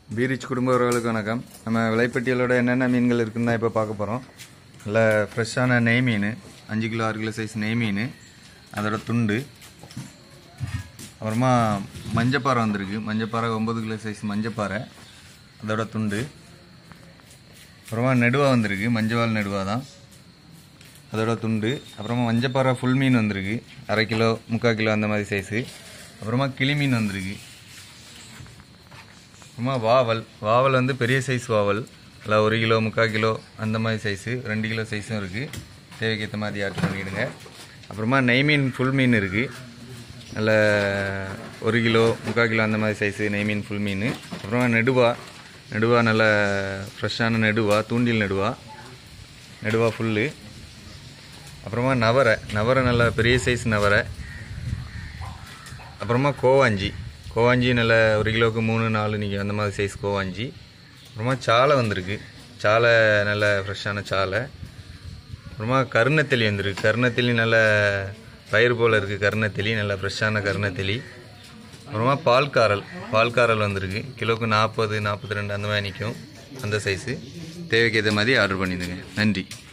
பீரிச் குடும்ப உறவுகளுக்கு வணக்கம் நம்ம விலைப்பட்டியலோட என்னென்ன மீன்கள் இருக்குன்னு தான் இப்போ பார்க்க போகிறோம் நல்ல ஃப்ரெஷ்ஷான நெய் மீன் அஞ்சு கிலோ ஆறு கிலோ சைஸ் நெய் மீன் அதோட துண்டு அப்புறமா மஞ்சப்பாறை வந்திருக்கு மஞ்சப்பாறை ஒம்பது கிலோ சைஸ் மஞ்சப்பாறை அதோட துண்டு அப்புறமா நெடுவா வந்திருக்கு மஞ்சவால் நெடுவா தான் அதோட துண்டு அப்புறமா மஞ்சப்பாறை ஃபுல் மீன் வந்திருக்கு அரை கிலோ முக்கால் கிலோ அந்த மாதிரி சைஸு அப்புறமா கிளி மீன் வந்திருக்கு அப்புறமா வாவல் வாவல் வந்து பெரிய சைஸ் வாவல் இல்லை ஒரு கிலோ முக்கால் கிலோ அந்த மாதிரி சைஸு ரெண்டு கிலோ சைஸும் இருக்குது தேவைக்கு ஏற்ற மாதிரி ஆர்டர் பண்ணிவிடுங்க அப்புறமா நெய் மீன் ஃபுல் மீன் இருக்குது நல்ல ஒரு கிலோ முக்கால் கிலோ அந்த மாதிரி சைஸு நெய் மீன் ஃபுல் மீன் அப்புறமா நெடுவா நெடுவா நல்ல ஃப்ரெஷ்ஷான நெடுவா தூண்டில் நெடுவா நெடுவா ஃபுல்லு அப்புறமா நவரை நவரை நல்ல பெரிய சைஸ் நவரை அப்புறமா கோவாஞ்சி கோவாஞ்சி நல்ல ஒரு கிலோவுக்கு மூணு நாலு நீங்கள் அந்த மாதிரி சைஸ் கோவாஞ்சி அப்புறமா சாலை வந்திருக்கு சாலை நல்ல ஃப்ரெஷ்ஷான சாலை அப்புறமா கருணத்தெளி வந்திருக்கு கருணத்தெளி நல்ல பயிர் போல் இருக்குது கருணத்தெளி நல்ல ஃப்ரெஷ்ஷான கருணத்தெளி அப்புறமா பால்காரல் பால்காரல் வந்திருக்கு கிலோவுக்கு நாற்பது நாற்பத்தி ரெண்டு அந்த மாதிரி நிற்கும் அந்த சைஸு தேவைக்கு ஏற்ற மாதிரி ஆர்டர் பண்ணிடுங்க நன்றி